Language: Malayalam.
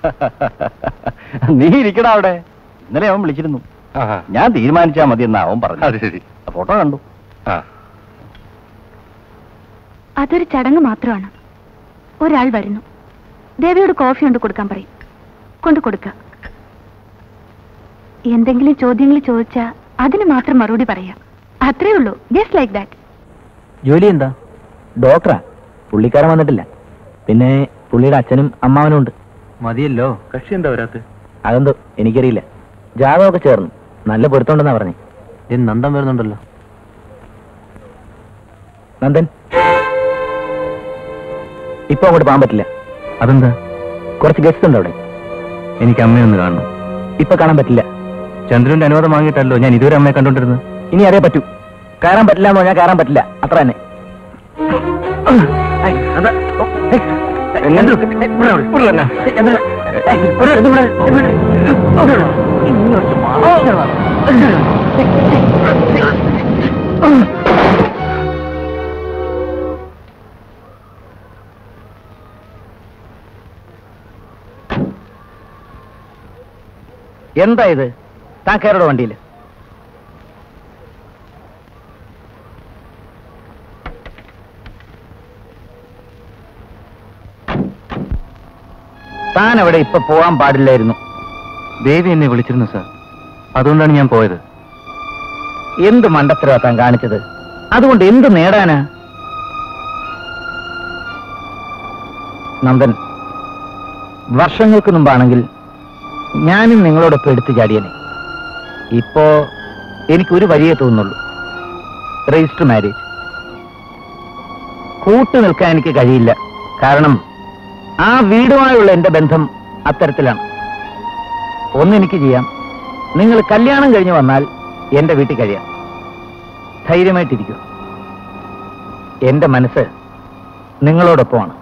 നീ ഇരിക്കടാ അവിടെ ഇന്നലെ അവൻ വിളിച്ചിരുന്നു ആഹാ. ഞാൻ തീരുമാനിച്ചാ മതി എന്നാ അവൻ പറഞ്ഞു അത് ശരി ഫോട്ടോ കണ്ടു ആ അതൊരു ചടങ്ങ് മാത്രമാണ് ഒരാൾ വരുന്നു ദേവിയോട് കോഫി കൊണ്ട് കൊടുക്കാൻ പറയും കൊണ്ട് കൊടുക്ക എന്തെങ്കിലും ചോദ്യങ്ങൾ ചോദിച്ചാ അതിന് മാത്രം മറുപടി പറയാം അത്രേ ഉള്ളൂ ജസ്റ്റ് ലൈക്ക് ദാറ്റ് ജോലി എന്താ ഡോക്ടറാ പുള്ളിക്കാരൻ വന്നിട്ടില്ല പിന്നെ പുള്ളിയുടെ അച്ഛനും അമ്മാവനും ഉണ്ട് മതിയല്ലോ കക്ഷി എന്താ വരാത്ത അതെന്തോ എനിക്കറിയില്ല ജാതകമൊക്കെ ചേർന്നു നല്ല പൊരുത്തമുണ്ടെന്നാ പറഞ്ഞു നന്ദൻ വരുന്നുണ്ടല്ലോ നന്ദൻ ഇപ്പൊ അങ്ങോട്ട് പോകാൻ പറ്റില്ല അതെന്താ കുറച്ച് ഗസ്റ്റ് ഉണ്ട് അവിടെ എനിക്ക് അമ്മയൊന്ന് കാണണം ഇപ്പൊ കാണാൻ പറ്റില്ല ചന്ദ്രന്റെ അനുവാദം വാങ്ങിയിട്ടല്ലോ ഞാൻ ഇതുവരെ അമ്മയെ കണ്ടോണ്ടിരുന്നത് ഇനി അറിയാൻ പറ്റൂ കയറാൻ പറ്റില്ല എന്നോ ഞാൻ കയറാൻ പറ്റില്ല അത്ര തന്നെ ഐ, അതാ, ഓ, ഐ, ചന്ദ്രു, ഐ, ഇവിടെ വാ, ഇവിടെ വന്നോ. ചന്ദ്രു, ഐ, ഇവിടെ, ഇവിടെ, ഇവിടെ. ഇങ്ങോട്ട് വാ, ഇങ്ങോട്ട് വാ. എന്താ ഇത് താൻ കയറോ വണ്ടിയിൽ താൻ അവിടെ ഇപ്പൊ പോവാൻ പാടില്ലായിരുന്നു ദേവി എന്നെ വിളിച്ചിരുന്നു സാർ അതുകൊണ്ടാണ് ഞാൻ പോയത് എന്ത് മണ്ടത്തരവാ താൻ കാണിച്ചത് അതുകൊണ്ട് എന്ത് നേടാനാ നന്ദൻ വർഷങ്ങൾക്ക് മുമ്പാണെങ്കിൽ ഞാനും നിങ്ങളോടൊപ്പം എടുത്തു ചാടിയനെ ഇപ്പോ എനിക്കൊരു വഴിയേ തോന്നുള്ളൂ രജിസ്റ്റർ മാരേജ് കൂട്ടു നിൽക്കാൻ എനിക്ക് കഴിയില്ല കാരണം ആ വീടുമായുള്ള എന്റെ ബന്ധം അത്തരത്തിലാണ് ഒന്നെനിക്ക് ചെയ്യാം നിങ്ങൾ കല്യാണം കഴിഞ്ഞ് വന്നാൽ എന്റെ വീട്ടിൽ കഴിയാം ധൈര്യമായിട്ടിരിക്കൂ എന്റെ മനസ്സ് നിങ്ങളോടൊപ്പമാണ്